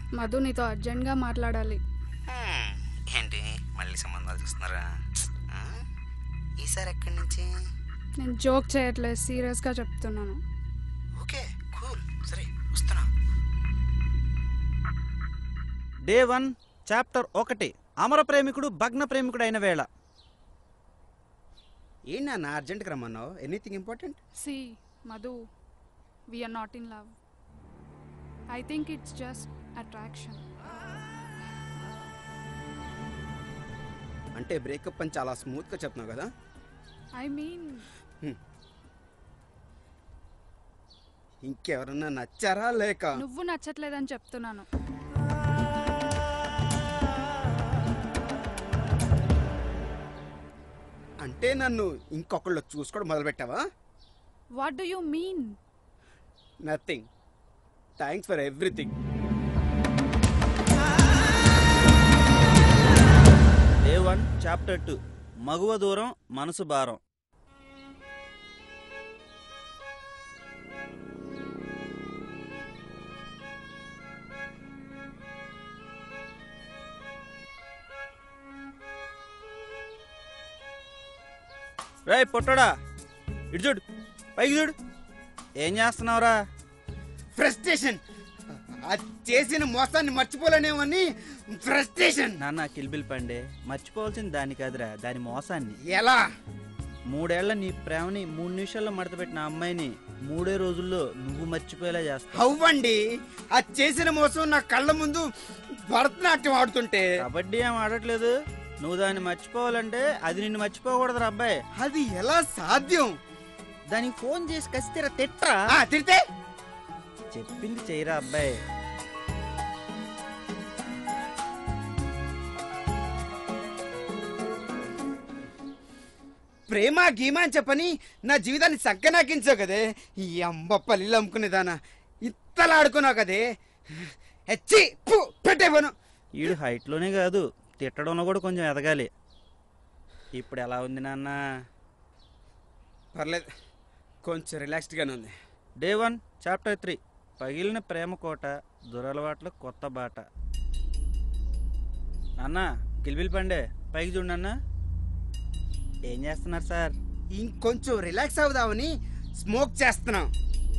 మధు నీతో అర్జెంట్గా మాట్లాడాలి హ్మ్, ఏంటి మళ్ళీ సంబంధాలు చూస్తున్నారా ఆ? ఈసారి ఎక్కడి నుంచి నేను జోక్ చేయట్లేదు సీరియస్గా చెప్తున్నాను ఓకే కూల్ సరే వస్తున్నా డే వన్ చాప్టర్ ఒకటి అమర ప్రేమికుడు భగ్న ప్రేమికుడు అయిన వేళ ఏంటి నాన్న అర్జెంట్గా రమ్మన్నావు anything important see Madhu we are not in love I think it's just attraction అంటే బ్రేకప్ అని చాలా స్మూత్గా చెప్తున్నావు కదా ఐ మీన్ ఇంకెవరన్నా నచ్చారా లేక నువ్వు నచ్చట్లేదని చెప్తున్నాను అంటే నన్ను ఇంకొకళ్ళు చూసుకోవడం మొదలుపెట్టావా what do you mean nothing thanks for everything day one chapter two మగువ దూరం మనసు భారం రే పొట్టడా ఇటు చూడు పైకి చూడు ఏం చేస్తున్నావురా ఫ్రస్ట్రేషన్ ఆ చేసిన మోసాన్ని మర్చిపోలేనేమని ఫ్రస్ట్రేషన్ నాన్న కిల్బిల్ పండే మర్చిపోవాల్సింది దాన్ని కాదురా దాని మోసాన్ని ఎలా మూడేళ్ల నీ ప్రేమని మూడు నిమిషాల్లో మడతపెట్టిన అమ్మాయిని మూడే రోజుల్లో నువ్వు మర్చిపోయేలా చేస్తావు హవ్వండి ఆ చేసిన మోసం నా కళ్ళ ముందు భరతనాట్యం ఆడుతుంటే కబడ్డీ ఏం ఆడట్లేదు నువ్వు దాన్ని మర్చిపోవాలంటే అది నిన్ను మర్చిపోకూడదురా అబ్బాయి అది ఎలా సాధ్యం దానికి ఫోన్ చేసి కసితీరా తిట్రా ఆ తిడితే చెప్పింది చేయరా అబ్బాయి ప్రేమ గీమా అని చెప్పని నా జీవితాన్ని సగ్గనాకించావు కదే ఈ అంబ పల్లీలు అమ్ముకునేదానా ఇత్తలాడుకున్నావు కదే హెచ్చి పు, పెట్టేపోను ఈడు హైట్లోనే కాదు తిట్టడంలో కూడా కొంచెం ఎదగాలి ఇప్పుడు ఎలా ఉంది నాన్న పర్లేదు కొంచెం రిలాక్స్డ్గానే ఉంది డే వన్ చాప్టర్ త్రీ పగిలిన ప్రేమ కోట దురలవాట్ల కొత్త బాట నాన్న కిల్బిల్ పండే పైకి చూడు నాన్న ఏం చేస్తున్నారు సార్ ఇంకొంచెం రిలాక్స్ అవుదామని స్మోక్ చేస్తున్నాం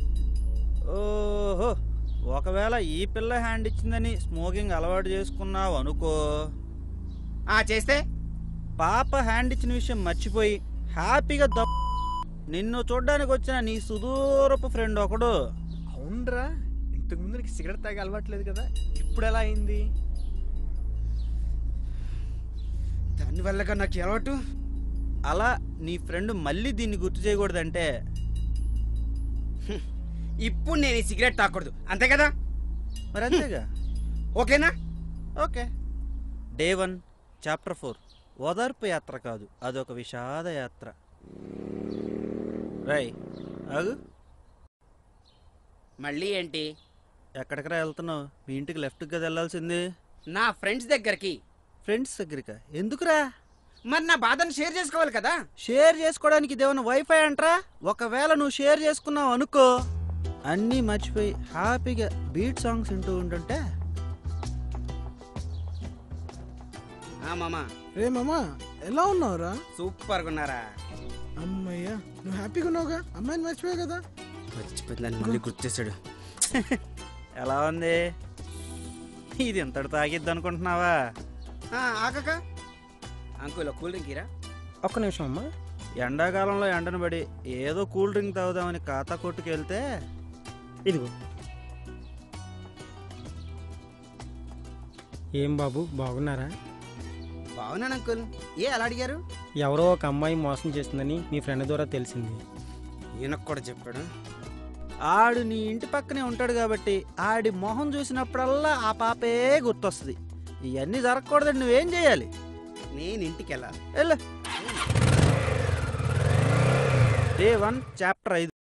ఓహో ఒకవేళ ఈ పిల్ల హ్యాండ్ ఇచ్చిందని స్మోకింగ్ అలవాటు చేసుకున్నావు అనుకో ఆ చేస్తే పాప హ్యాండ్ ఇచ్చిన విషయం మర్చిపోయి హ్యాపీగా దప్ నిన్ను చూడ్డానికి వచ్చిన నీ సుదూరపు ఫ్రెండ్ ఒకడు అవునరా ఇంతకు ముందు నీకు సిగరెట్ తాగి అలవాట్లేదు కదా ఇప్పుడు ఎలా అయింది దానివల్లగా నాకు అలవాటు అలా నీ ఫ్రెండ్ మళ్ళీ దీన్ని గుర్తు చేయకూడదంటే ఇప్పుడు నేను ఈ సిగరెట్ తాకూడదు అంతే కదా మరి అంతేగా ఓకేనా okay day one chapter four ఓదార్పు యాత్ర కాదు అదొక విషాద యాత్ర రై ఆగు మళ్ళీ ఏంటి ఎక్కడికరా వెళ్తున్నావు మీ ఇంటికి లెఫ్ట్కి కదా వెళ్ళాల్సింది నా ఫ్రెండ్స్ దగ్గరికి ఫ్రెండ్స్ దగ్గరికా ఎందుకురా మరి నా బాధను షేర్ చేసుకోవాలి కదా షేర్ చేసుకోవడానికి ఇదేమన్నా వైఫై అంటరా ఒకవేళ నువ్వు షేర్ చేసుకున్నావు అనుకో అన్నీ మర్చిపోయి హ్యాపీగా బీట్ సాంగ్స్ వింటూ ఉంటుంటే ఆ మామా రే మామా ఎలా ఉన్నావురా సూపర్గా ఉన్నారా అమ్మయ్యా నువ్వు హ్యాపీగా ఉన్నావుగా అమ్మాయిని మర్చిపోయావు కదా మర్చిపోయిందని మళ్ళీ గుర్తు చేశాడు ఎలా ఉంది ఇది ఎంతటి తాగిద్ది అనుకుంటున్నావా ఆ, ఆగక అంకుల్ కూల్ డ్రింక్ ఇరా ఒక్క నిమిషం అమ్మా ఎండాకాలంలో ఎండను పడి ఏదో కూల్ డ్రింక్ తాగుదామని ఖాతా కొట్టుకెళ్తే ఇదిగో ఏం బాబు బాగున్నారా బాగున్నాను అంకుల్ ఏ అలా అడిగారు ఎవరో ఒక అమ్మాయి మోసం చేసిందని మీ ఫ్రెండ్ ద్వారా తెలిసింది ఈయనకు కూడా చెప్పాడు ఆడు నీ ఇంటి పక్కనే ఉంటాడు కాబట్టి ఆడి మొహం చూసినప్పుడల్లా ఆ పాపే గుర్తొస్తుంది ఇవన్నీ జరగకూడదండి నువ్వేం చేయాలి నేను ఇంటికి వెళ్ళాలి వెళ్ళు డే వన్ చాప్టర్ ఐదు